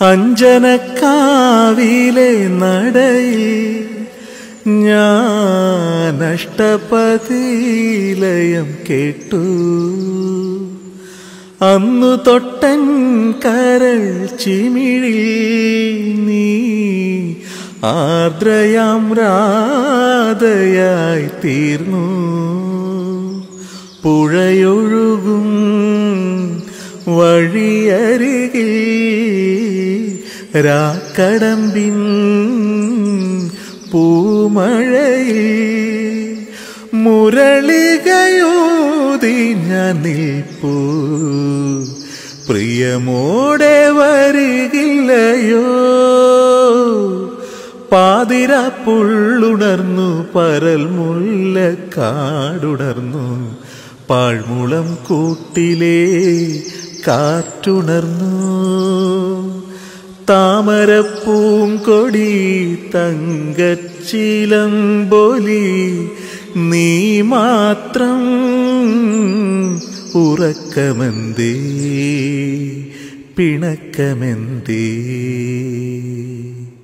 അഞ്ജനക്കാവിലെ നടയിൽ ഞാൻ അഷ്ടപതിലയം കേട്ടു അന്നു തൊട്ടൻ കരൾ ചിമിഴി നീ ആർദ്രയാം രാധയായി തീർന്നു പുഴയൊഴുകും വഴിയരികിൽ രാക്കടമ്പിൻ പൂമഴയിൽ മുരളികയോതി ഞാൻ നിൽപ്പൂ പ്രിയമോടെ വരികില്ലയോ പാതിര പുള്ളുണർന്നു പരൽ മുല്ല കാടുണർന്നു പാഴ്മുളം കൂട്ടിലെ കാറ്റുണർന്നു താമരപ്പൂങ്കൊടി തങ്കച്ചിലമ്പൊലി നീ മാത്രം ഉറക്കമെന്തേ പിണക്കമെന്തേ